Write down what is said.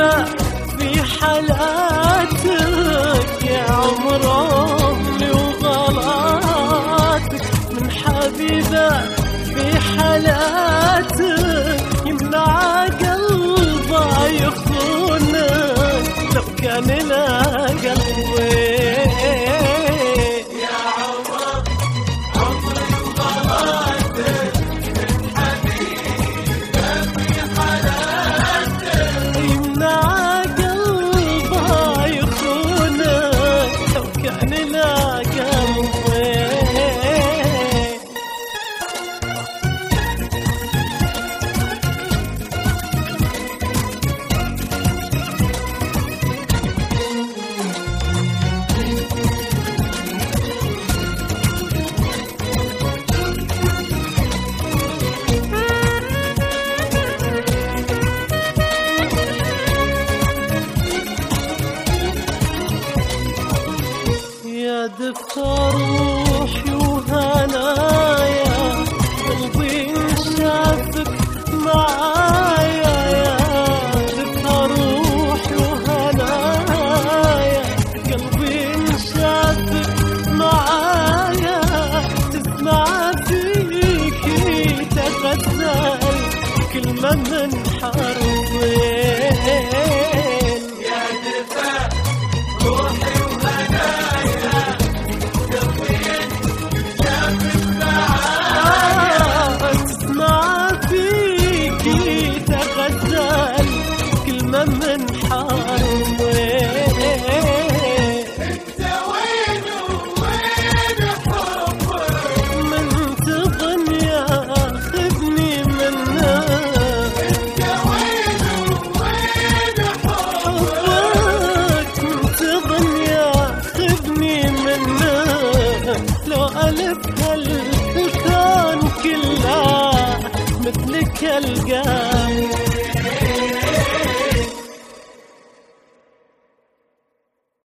حبيبة في حالاتك يا عمر عمري وغلاتك من حبيبة في حالاتك يمنع قلبه يخونك لو كان لا قلبي يمنع قلبه يخونك لو كان لا قلبي يا دفتر روحي وهنايا قلبي شافك معايا يا دفتر روحي وهنايا قلبي شافك معايا تسمع فيك تغزل كلمة من حرفي